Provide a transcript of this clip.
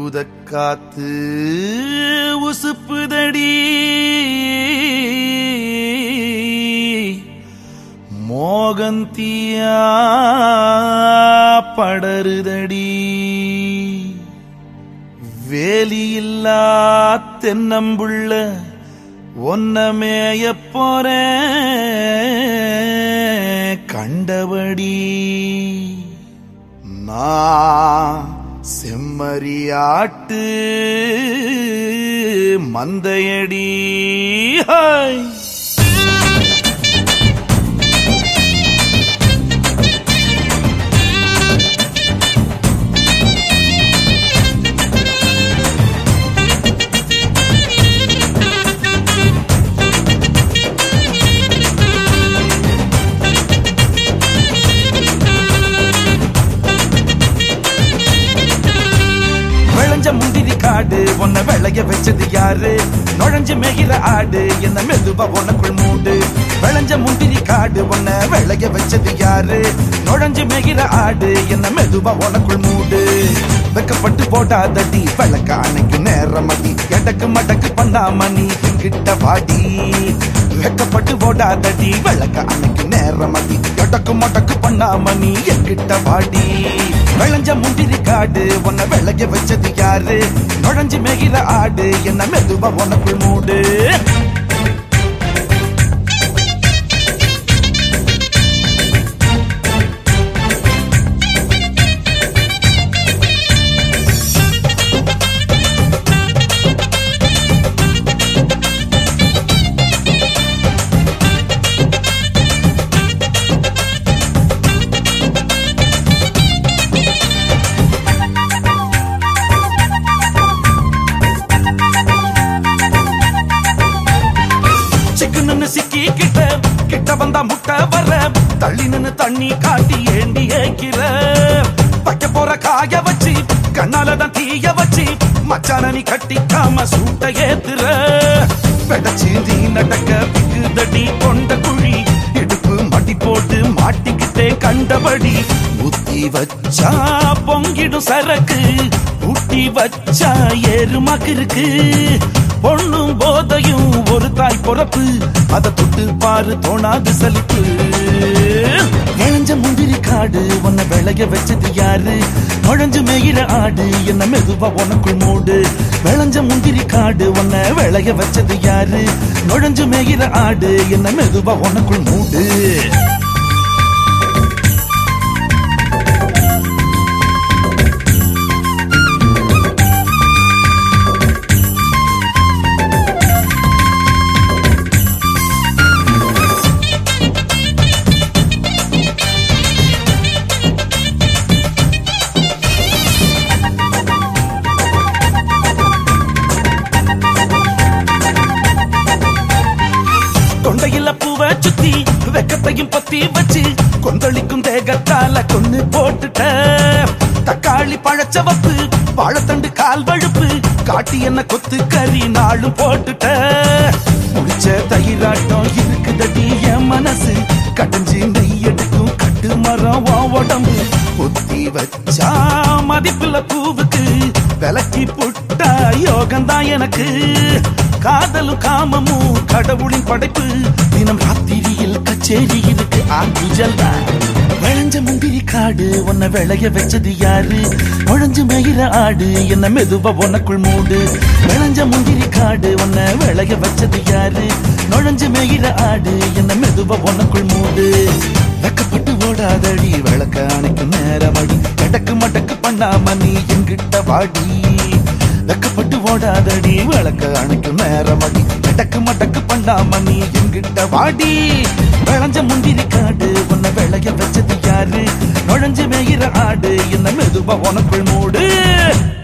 ஊதக்காத்து உசுப்புதடி மோகந்தியா படருதடி வேலியில்லா தென்னம்புள்ள ஒன்னமேய போறேன் கண்டபடி நான் செம்மறியாட்டு மந்தையடி ஹாய் விளைஞ்ச முந்திரி காடு உன்னை விளைய வச்சது யாரு நுழைஞ்சு மேகிற ஆடு என்ன மெதுவா உனக்குள் மூடு விளைஞ்ச முந்திரி காடு உன்னை விளைய வச்சது யாரு நுழைஞ்சு மேகிற ஆடு என்ன மெதுவா உனக்குள் மூடு வெக்கப்பட்டு போடாதடி விளக்க அணைக்கு நேரமடி எடக்கு மடக்கு பண்ணாம நீ கிட்ட வாடி வெக்கப்பட்டு போடாதடி விளக்க அணைக்கு நேரமடி எடக்கு மடக்கு பண்ணாம நீ என்கிட்ட வாடி விளைஞ்ச முந்திரி காடு உன்னை விளைய வச்சது யாரு நுழைஞ்சு மேகிற ஆடு என்ன மெதுவா உனக்குள் மூடு சிக்குன்னு சிக்கி கிட்ட கிட்ட வந்தா முட்டை வர தள்ளி நின்னு தண்ணி காட்டி ஏண்டி ஏக்கிற வைக்க போற காய வச்சு கண்ணால தான் தீய வச்சு மச்சான நீ கட்டிக்காம சூட்ட ஏத்துற பெடச்சு நீ நடக்க பிக்குதடி கொண்ட குழி இடுப்பு மடி போட்டு மாட்டிக்கிட்டே கண்டபடி ஊத்தி வச்சா பொங்கிடும் சரக்கு ஊட்டி வச்சா ஏறுமாக்கு இருக்கு பொண்ணும் போதையும் ஒரு தாய் பொறப்பு அத தொட்டு பாரு தோணாது சலிப்பு இழஞ்ச முந்திரி காடு உன்னை விளைய வச்சது யாரு நுழைஞ்சு மேயிற ஆடு என்ன மெதுவா உனக்குள் மூடு விளைஞ்ச முந்திரி காடு உன்னை விளைய வச்சது யாரு நுழைஞ்சு மேயிற ஆடு என்ன மெதுவா உனக்குள் மூடு தொண்டையில பூவ சுத்தி வெக்கத்தையும் பத்தி வச்சு கொந்தளிக்கும் தேகத்தால கொன்னு போட்டுட்ட தக்காளி பழச்சவப்பு வாழைத்தண்டு கால் வழுப்பு காட்டி என்ன கொத்து கறி நாளும் போட்டுட்ட முடிச்ச தயிராட்டம் இருக்குதடி என் மனசு கடைஞ்சி நெய் எடுக்கும் கட்டு மரம் உன் உடம்பு பொத்தி வச்சா மதிப்புல பூவுக்கு விலக்கி புட்டா யோகம்தான் எனக்கு காதலும் காமமும் கடவுளின் படைப்பு தினம் ராத்திரியில் கச்சேரி இருக்கு ஆங்குஜல் தான் விளைஞ்ச முந்திரி காடு உன்னை விளைய வச்சது யாரு நுழைஞ்சு மேயிற ஆடு என்ன மெதுவா உனக்குள் மூடு விளைஞ்ச முந்திரி காடு உன்னை விளைய வச்சது யாரு நுழைஞ்சு மேயிற ஆடு என்ன மெதுவா உனக்குள் மூடு வெக்கப்பட்டு ஓடாதடி விளக்க அணைக்கு நேரமடி எடக்கு மடக்கு பண்ணாம நீ எங்கிட்ட வாடி வெக்கப்பட்டு ஓடாதடி விளக்க அணைக்கும் நேரமடி எடக்கு மடக்கு பண்ணாம நீ எங்கிட்ட வாடி விளைஞ்ச முந்திரி காடு உன்னை விளைய வச்சது யாரு நுழைஞ்சு மேயிற ஆடு என்ன மெதுவா உனக்குள் மூடு